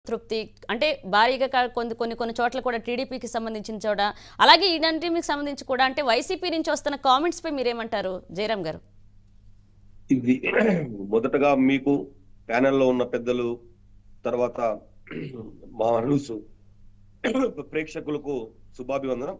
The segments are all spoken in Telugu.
తృప్తి అంటే భారీగా కా- కొన్ని కొన్ని కొన్ని చోట్ల కూడా టీడీపీకి సంబంధించిన చోట అలాగే ఈడంటికి సంబంధించి కూడా అంటే వైసీపీ నుంచి వస్తున్న కామెంట్స్ పై మీరేమంటారు జయరామ్ గారు ఇది మొదటగా మీకు ప్యానెల్లో ఉన్న పెద్దలు తర్వాత మా అనూసు ప్రేక్షకులకు శుభాభివందనం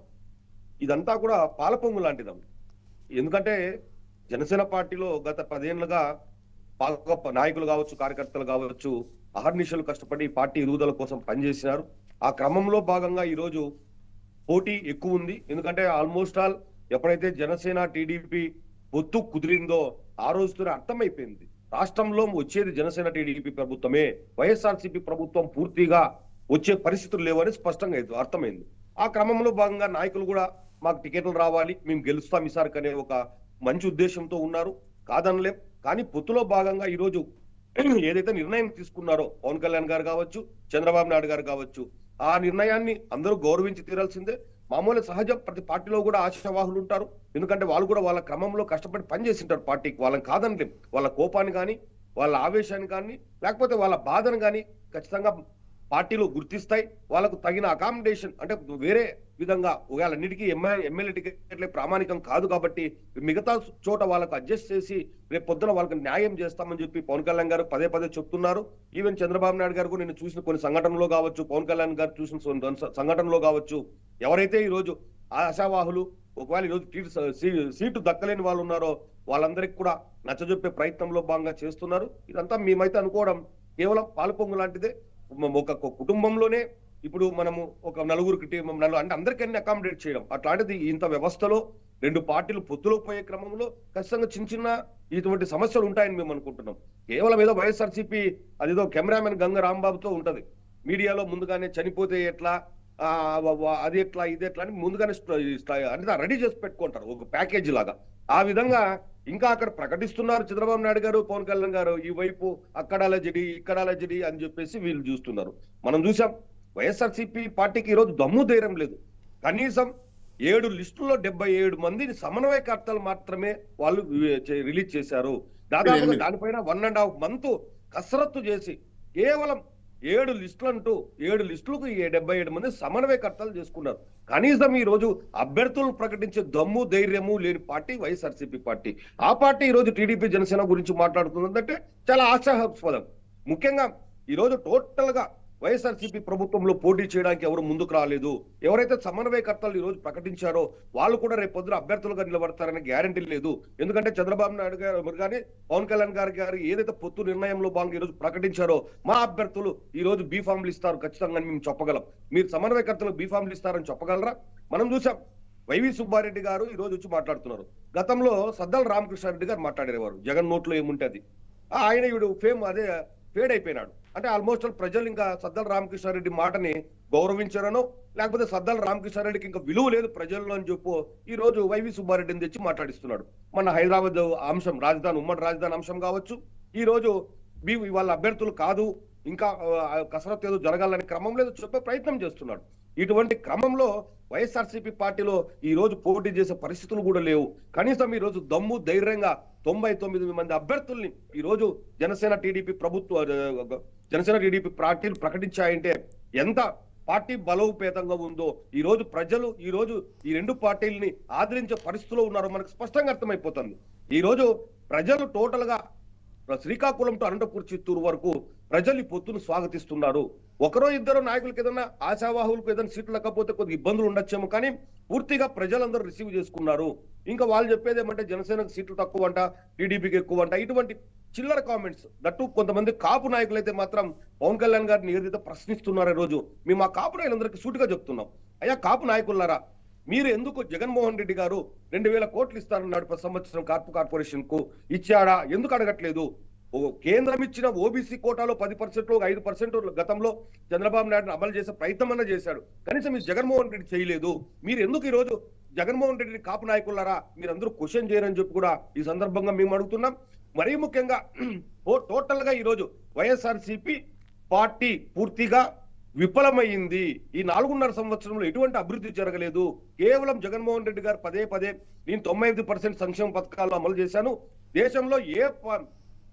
ఇదంతా కూడా పాలపొంగు లాంటిదం ఎందుకంటే జనసేన పార్టీలో గత పదేళ్లుగా పాలక నాయకులు కావచ్చు కార్యకర్తలు కావచ్చు అహర్నిశలు కష్టపడి పార్టీ ఎదుగుదల కోసం పనిచేసినారు ఆ క్రమంలో భాగంగా ఈరోజు పోటీ ఎక్కువ ఉంది ఎందుకంటే ఆల్మోస్ట్ ఆల్ ఎప్పుడైతే జనసేన టీడీపీ పొత్తు కుదిరిందో ఆ రోజుతోనే అర్థమైపోయింది రాష్ట్రంలో వచ్చేది జనసేన టీడీపీ ప్రభుత్వమే వైఎస్ఆర్సీపీ ప్రభుత్వం పూర్తిగా వచ్చే పరిస్థితులు లేవని స్పష్టంగా అయితే అర్థమైంది ఆ క్రమంలో భాగంగా నాయకులు కూడా మాకు టికెట్లు రావాలి మేము గెలుస్తాం ఈసారికి అనే ఒక మంచి ఉద్దేశంతో ఉన్నారు కాదనలేం కానీ పొత్తులో భాగంగా ఈరోజు ఏదైతే నిర్ణయం తీసుకున్నారో పవన్ కళ్యాణ్ గారు కావచ్చు చంద్రబాబు నాయుడు గారు కావచ్చు ఆ నిర్ణయాన్ని అందరూ గౌరవించి తీరాల్సిందే మామూలు సహజం ప్రతి పార్టీలో కూడా ఆశావాహులు ఉంటారు ఎందుకంటే వాళ్ళు కూడా వాళ్ళ క్రమంలో కష్టపడి పనిచేసింటారు పార్టీకి వాళ్ళని కాదనలేం వాళ్ళ కోపాన్ని కానీ వాళ్ళ ఆవేశాన్ని కానీ లేకపోతే వాళ్ళ బాధను కానీ ఖచ్చితంగా పార్టీలు గుర్తిస్తాయి వాళ్ళకు తగిన అకామిడేషన్ అంటే వేరే విధంగా వాళ్ళన్నిటికీ ఎమ్మెల్యే ఎమ్మెల్యే టికెట్లే ప్రామాణికం కాదు కాబట్టి మిగతా చోట వాళ్ళకు అడ్జస్ట్ చేసి రేపు పొద్దున వాళ్ళకి న్యాయం చేస్తామని చెప్పి పవన్ కళ్యాణ్ గారు పదే పదే చెప్తున్నారు ఈవెన్ చంద్రబాబు నాయుడు గారు కూడా నేను చూసిన కొన్ని సంఘటనలో కావచ్చు పవన్ కళ్యాణ్ గారు చూసిన కొన్ని సంఘటనలో కావచ్చు ఎవరైతే ఈ రోజు ఆశావాహులు ఒకవేళ ఈరోజు సీటు సీ- సీటు దక్కలేని వాళ్ళు ఉన్నారో వాళ్ళందరికీ కూడా నచ్చజెప్పే ప్రయత్నంలో భాగంగా చేస్తున్నారు ఇదంతా మేమైతే అనుకోవడం కేవలం పాలపొంగు లాంటిదే మ- ఒక ఒక కుటుంబంలోనే ఇప్పుడు మనము ఒక నలుగురికి టీ- నలుగురు అంటే అందరికీ అన్ని అకామిడేట్ చేయడం అట్లాంటిది ఇంత వ్యవస్థలో రెండు పార్టీలు పొత్తులో పోయే క్రమంలో ఖచ్చితంగా చిన్న చిన్న ఇటువంటి సమస్యలు ఉంటాయని మేము అనుకుంటున్నాం కేవలం ఏదో వైఎస్ఆర్సీపీ అదేదో కెమెరామెన్ గంగ రాంబాబుతో ఉంటది మీడియాలో ముందుగానే చనిపోతే ఎట్లా ఆ, వ- వ- అది ఎట్లా ఇది ఎట్లా అని ముందుగానే స్ట- స్ట- అంటే రెడీ చేసి పెట్టుకుంటారు ఒక ప్యాకేజ్ లాగా ఆ విధంగా ఇంకా అక్కడ ప్రకటిస్తున్నారు చంద్రబాబు నాయుడు గారు పవన్ కళ్యాణ్ గారు ఈ వైపు అక్కడ అలజడి ఇక్కడ అలజడి అని చెప్పేసి వీళ్ళు చూస్తున్నారు మనం చూసాం వైఎస్ఆర్సీపీ పార్టీకి ఈరోజు దమ్ము ధైర్యం లేదు కనీసం ఏడు లిస్టుల్లో డెబ్బై ఏడు మందిని సమన్వయకర్తలు మాత్రమే వాళ్ళు చే- రిలీజ్ చేశారు దాదాపుగా దానిపైన వన్ అండ్ హాఫ్ మంత్ కసరత్తు చేసి కేవలం ఏడు లిస్టులు అంటూ ఏడు లిస్టులకు ఈ డెబ్బై ఏడు మంది సమన్వయకర్తలు చేసుకున్నారు కనీసం ఈ రోజు అభ్యర్థులు ప్రకటించే దమ్ము ధైర్యము లేని పార్టీ వైఎస్ఆర్సీపీ పార్టీ ఆ పార్టీ ఈ రోజు టీడీపీ జనసేన గురించి మాట్లాడుతుందంటే చాలా ఆశాస్పదం ముఖ్యంగా ఈ రోజు టోటల్ గా వైఎస్ఆర్సీపీ ప్రభుత్వంలో పోటీ చేయడానికి ఎవరు ముందుకు రాలేదు ఎవరైతే సమన్వయకర్తలు ఈ రోజు ప్రకటించారో వాళ్ళు కూడా రేపు పొద్దున అభ్యర్థులుగా నిలబడతారనే గ్యారంటీ లేదు ఎందుకంటే చంద్రబాబు నాయుడు గారు కానీ పవన్ కళ్యాణ్ గారి గారు ఏదైతే పొత్తు నిర్ణయంలో భాగంగా ఈ రోజు ప్రకటించారో మా అభ్యర్థులు ఈ రోజు బీ ఫామ్లు ఇస్తారు ఖచ్చితంగా అని మేము చెప్పగలం మీరు సమన్వయకర్తలు బీ ఫామ్లు ఇస్తారని చెప్పగలరా మనం చూసాం వైవి సుబ్బారెడ్డి గారు ఈ రోజు వచ్చి మాట్లాడుతున్నారు గతంలో సద్దల రామకృష్ణారెడ్డి గారు మాట్లాడేవారు జగన్ నోట్లో ఏముంటది ఆ, ఆయన ఇప్పుడు ఫేమ్ అదే ఫేడ్ అయిపోయినాడు అంటే ఆల్మోస్ట్ ఆల్ ప్రజలు ఇంకా సద్దల రామకృష్ణారెడ్డి మాటని గౌరవించారనో లేకపోతే సద్దల రామకృష్ణారెడ్డికి ఇంకా విలువ లేదు ప్రజల్లో అని చెప్పు ఈ రోజు వైవి సుబ్బారెడ్డిని తెచ్చి మాట్లాడిస్తున్నాడు మన హైదరాబాద్ అంశం రాజధాని ఉమ్మడి రాజధాని అంశం కావచ్చు ఈ రోజు మీ వాళ్ళ అభ్యర్థులు కాదు ఇంకా ఆ, కసరత్తు ఏదో జరగాలని క్రమంలో ఏదో చెప్పే ప్రయత్నం చేస్తున్నాడు ఇటువంటి క్రమంలో వైఎస్ఆర్సీపీ పార్టీలో ఈ రోజు పోటీ చేసే పరిస్థితులు కూడా లేవు కనీసం ఈ రోజు దమ్ము ధైర్యంగా తొంభై తొమ్మిది మంది అభ్యర్థుల్ని ఈ రోజు జనసేన టీడీపీ ప్రభుత్వ ఆ, జనసేన టీడీపీ పార్టీలు ప్రకటించాయంటే ఎంత పార్టీ బలోపేతంగా ఉందో ఈ రోజు ప్రజలు ఈ రోజు ఈ రెండు పార్టీలని ఆదరించే పరిస్థితిలో ఉన్నారో మనకు స్పష్టంగా అర్థమైపోతుంది ఈ రోజు ప్రజలు టోటల్ గా శ్రీకాకుళం టు అనంతపూర్ చిత్తూరు వరకు ప్రజలు ఈ పొత్తును స్వాగతిస్తున్నారు ఒకరో ఇద్దరు నాయకులకు ఏదైనా ఆశావాహులకు ఏదైనా సీట్లు లేకపోతే కొద్ది ఇబ్బందులు ఉండొచ్చేమో కానీ పూర్తిగా ప్రజలందరూ రిసీవ్ చేసుకున్నారు ఇంకా వాళ్ళు చెప్పేది ఏమంటే జనసేనకు సీట్లు తక్కువ అంట టీడీపీకి ఎక్కువ అంట ఇటువంటి చిల్లర కామెంట్స్ దట్టు కొంతమంది కాపు నాయకులైతే మాత్రం పవన్ కళ్యాణ్ గారిని ఏదైతే ప్రశ్నిస్తున్నారో ఈ రోజు మేము ఆ కాపు నాయకులందరికీ సూటిగా చెప్తున్నాం అయ్యా కాపు నాయకులారా మీరు ఎందుకు జగన్మోహన్ రెడ్డి గారు రెండు వేల కోట్లు ఇస్తారన్నాడు ప్రతి సంవత్సరం కార్పు కార్పొరేషన్ కు ఇచ్చాడా ఎందుకు అడగట్లేదు ఓ కేంద్రం ఇచ్చిన ఓబీసీ కోటాలో పది పర్సెంట్ ఐదు పర్సెంట్ గతంలో చంద్రబాబు నాయుడు అమలు చేసే ప్రయత్నం అన్న చేశాడు కనీసం మీరు జగన్మోహన్ రెడ్డి చేయలేదు మీరు ఎందుకు ఈ రోజు జగన్మోహన్ రెడ్డిని కాపు నాయకులారా మీరు అందరూ క్వశ్చన్ చేయరని చెప్పి కూడా ఈ సందర్భంగా మేము అడుగుతున్నాం మరీ ముఖ్యంగా ఓ టోటల్ గా ఈ రోజు వైఎస్ఆర్సీపీ పార్టీ పూర్తిగా విఫలమైంది ఈ నాలుగున్నర సంవత్సరంలో ఎటువంటి అభివృద్ధి జరగలేదు కేవలం జగన్మోహన్ రెడ్డి గారు పదే పదే నేను తొంభై ఐదు పర్సెంట్ సంక్షేమ పథకాలు అమలు చేశాను దేశంలో ఏ ప-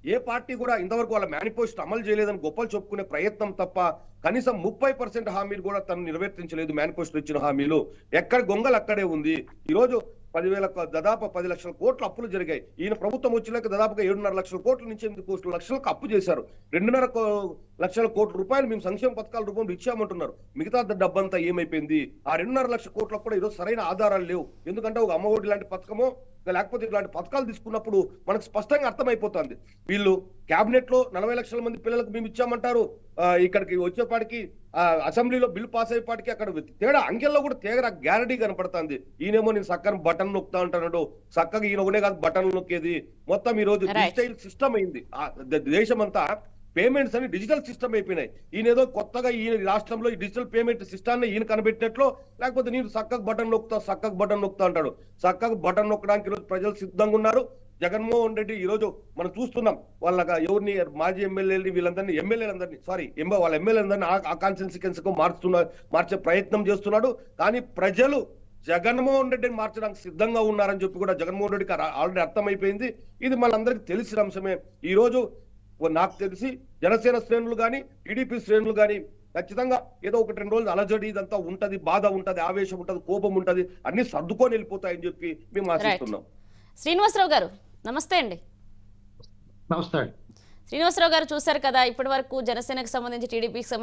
ఏ పార్టీ కూడా ఇంతవరకు వాళ్ళ మేనిఫెస్టో అమలు చేయలేదని గొప్పలు చెప్పుకునే ప్రయత్నం తప్ప కనీసం ముప్పై పర్సెంట్ హామీలు కూడా తను నెరవేర్తించలేదు మేనిఫెస్టో ఇచ్చిన హామీలు ఎక్కడ గొంగలు అక్కడే ఉంది ఈ రోజు పదివేల క- దాదాపు పది లక్షల కోట్ల అప్పులు జరిగాయి ఈయన ప్రభుత్వం వచ్చినాక దాదాపుగా ఏడున్నర లక్షల కోట్ల నుంచి ఎనిమిది కోట్ల లక్షలకు అప్పు చేశారు రెండున్నర కో- లక్షల కోట్ల రూపాయలు మేము సంక్షేమ పథకాల రూపంలో ఇచ్చామంటున్నారు మిగతా డబ్బంతా ఏమైపోయింది ఆ రెండున్నర లక్షల కోట్లకు కూడా ఈరోజు సరైన ఆధారాలు లేవు ఎందుకంటే ఒక అమ్మఒడి లాంటి పథకమో లేకపోతే ఇలాంటి పథకాలు తీసుకున్నప్పుడు మనకు స్పష్టంగా అర్థమైపోతుంది వీళ్ళు కేబినెట్ లో నలభై లక్షల మంది పిల్లలకు మేము ఇచ్చామంటారు ఆ, ఇక్కడికి వచ్చేపాటికి ఆ, అసెంబ్లీలో బిల్ పాస్ అయ్యేపాటికి అక్కడ తేడా అంకెల్లో కూడా తేడా గ్యారంటీ కనపడుతుంది ఈయనేమో నేను చక్కని బటన్ నొక్కుతా అంటున్నాడు చక్కగా ఈయన ఒకనే కాదు బటన్ నొక్కేది మొత్తం ఈ రోజు Right. డిజిటల్ సిస్టమ్ అయింది ఆ ద- దేశం అంతా పేమెంట్స్ అని డిజిటల్ సిస్టమ్ అయిపోయినాయి ఈయన ఏదో కొత్తగా ఈయన రాష్ట్రంలో ఈ డిజిటల్ పేమెంట్ సిస్టాన్ని ఈయన కనిపెట్టినట్లు లేకపోతే నేను చక్కగా బటన్ నొక్కుతా చక్కగా బటన్ నొక్కుతా అంటాడు చక్కగా బటన్ నొక్కడానికి ఈరోజు ప్రజలు సిద్ధంగా ఉన్నారు జగన్మోహన్ రెడ్డి ఈ రోజు మనం చూస్తున్నాం వాళ్ళ ఎవరిని మాజీ ఎమ్మెల్యేని వీళ్ళందరినీ ఎమ్మెల్యేలందరినీ సారీ ఎంఏ వాళ్ళ ఎమ్మెల్యేలందరినీ ఆ- ఆ కాన్స్టిట్యున్సీ కు మార్చుతున్నా మార్చే ప్రయత్నం చేస్తున్నాడు కానీ ప్రజలు జగన్మోహన్ రెడ్డిని మార్చడానికి సిద్ధంగా ఉన్నారని చెప్పి కూడా జగన్మోహన్ రెడ్డికి ఆల్రెడీ అర్థమైపోయింది ఇది మనందరికీ తెలిసిన అంశమే ఈ రోజు నాకు తెలిసి జనసేన శ్రేణులు కానీ టీడీపీ శ్రేణులు కానీ ఖచ్చితంగా ఏదో ఒకటి రెండు రోజులు అలజడి ఇదంతా ఉంటది బాధ ఉంటది ఆవేశం ఉంటది కోపం ఉంటది అన్ని సర్దుకొని వెళ్ళిపోతాయని చెప్పి మేము ఆశిస్తున్నాం శ్రీనివాసరావు గారు నమస్తే అండి నమస్తే అండి శ్రీనివాసరావు గారు చూశారు కదా ఇప్పటి వరకు జనసేనకు సంబంధించి టీడీపీకి సంబంధించి